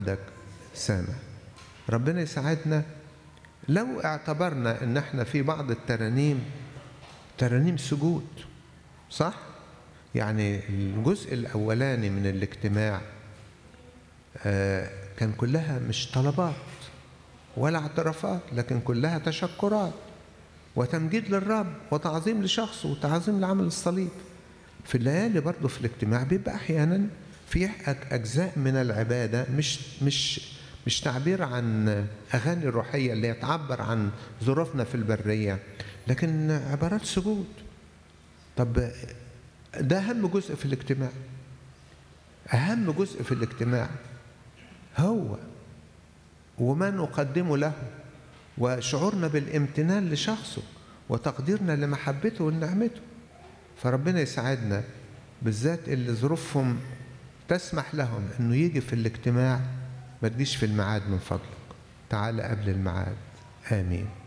عندك سامع ربنا يساعدنا لو اعتبرنا ان احنا في بعض الترانيم ترانيم سجود صح يعني الجزء الاولاني من الاجتماع آه، كان كلها مش طلبات ولا اعترافات لكن كلها تشكرات وتمجيد للرب وتعظيم لشخصه وتعظيم لعمل الصليب في الليالي برضه في الاجتماع بيبقى احيانا في اجزاء من العباده مش مش مش تعبير عن اغاني روحيه اللي تعبر عن ظروفنا في البريه لكن عبارات سجود طب ده اهم جزء في الاجتماع اهم جزء في الاجتماع هو وما نقدمه له وشعورنا بالامتنان لشخصه وتقديرنا لمحبته ونعمته فربنا يساعدنا بالذات اللي ظروفهم تسمح لهم انه يجي في الاجتماع ما تجيش في الميعاد من فضلك تعال قبل الميعاد امين